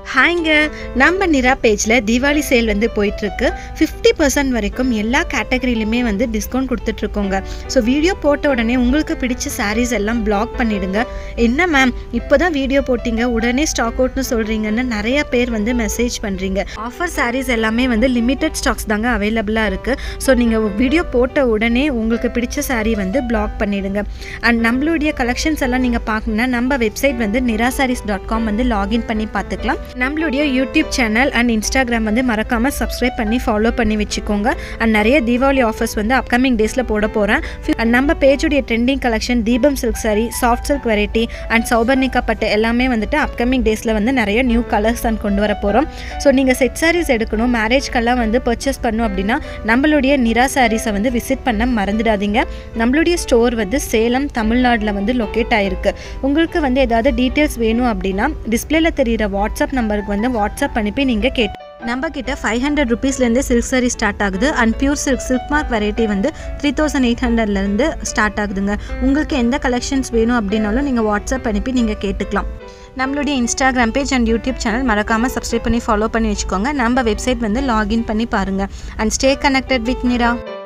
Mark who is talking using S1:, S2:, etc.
S1: ஹாய்ங்க நம்ம நிரா பேஜில் தீபாவளி சேல் வந்து போயிட்டுருக்கு ஃபிஃப்டி பர்சன்ட் வரைக்கும் எல்லா கேட்டகரியிலுமே வந்து டிஸ்கவுண்ட் கொடுத்துட்ருக்கோங்க ஸோ வீடியோ போட்ட உடனே உங்களுக்கு பிடிச்ச சாரீஸ் எல்லாம் பிளாக் பண்ணிடுங்க என்ன மேம் இப்போ தான் வீடியோ போட்டிங்க உடனே ஸ்டாக் அவுட்னு சொல்கிறீங்கன்னு நிறைய பேர் வந்து மெசேஜ் பண்ணுறீங்க ஆஃபர் சாரீஸ் எல்லாமே வந்து லிமிட்டட் ஸ்டாக்ஸ் தாங்க அவைலபிளாக இருக்குது ஸோ நீங்கள் வீடியோ போட்ட உடனே உங்களுக்கு பிடிச்ச சாரீ வந்து பிளாக் பண்ணிடுங்க அண்ட் நம்மளுடைய கலெக்ஷன்ஸ் எல்லாம் நீங்கள் பார்க்கணுன்னா நம்ம வெப்சைட் வந்து நிரா சாரீஸ் டாட் காம் வந்து லாகின் பண்ணி பார்த்துக்கலாம் நம்மளுடைய யூடியூப் சேனல் அண்ட் இன்ஸ்டாகிராம் வந்து மறக்காமல் சப்ஸ்கிரைப் பண்ணி ஃபாலோ பண்ணி வச்சுக்கோங்க அண்ட் நிறைய தீபாவளி ஆஃபர்ஸ் வந்து அப்கமிங் டேஸில் போட போகிறேன் அண்ட் நம்ம பேஜுடைய trending collection Deepam silk saree soft silk variety and Sowparnika பட்டு எல்லாமே வந்துட்டு அப்கமிங் டேஸில் வந்து நிறைய நியூ கலர்ஸ் அண்ட் கொண்டு வர போகிறோம் ஸோ நீங்கள் செட் சாரீஸ் எடுக்கணும் மேரேஜ்க்கெல்லாம் வந்து பர்ச்சேஸ் பண்ணணும் அப்படின்னா நம்மளுடைய நிரா சாரீஸை வந்து விசிட் பண்ண மறந்துடாதீங்க நம்மளுடைய ஸ்டோர் வந்து சேலம் தமிழ்நாட்டில் வந்து லொக்கேட் ஆகிருக்கு உங்களுக்கு வந்து ஏதாவது டீட்டெயில்ஸ் வேணும் அப்படின்னா டிஸ்பிளேல தெரியிற வாட்ஸ்அப் நம்பருக்கு வந்து வாட்ஸ்அப் அனுப்பி நீங்கள் கேட்டு நம்ம கிட்ட ஃபைவ் ஹண்ட்ரட் ருபீஸ்லேருந்து சில்க் சாரி ஸ்டார்ட் ஆகுது and pure silk silk mark variety வந்து த்ரீ தௌசண்ட் எயிட் ஹண்ட்ரட்லேருந்து ஸ்டார்ட் ஆகுதுங்க உங்களுக்கு எந்த கலெக்ஷன்ஸ் வேணும் அப்படின்னாலும் நீங்கள் வாட்ஸ்அப் அனுப்பி நீங்கள் கேட்டுக்கலாம் நம்மளுடைய Instagram page and YouTube channel மறக்காமல் சப்ஸ்கிரைப் பண்ணி ஃபாலோ பண்ணி வச்சுக்கோங்க நம்ம வெப்சைட் வந்து லாகின் பண்ணி பாருங்கள் and stay connected with Nira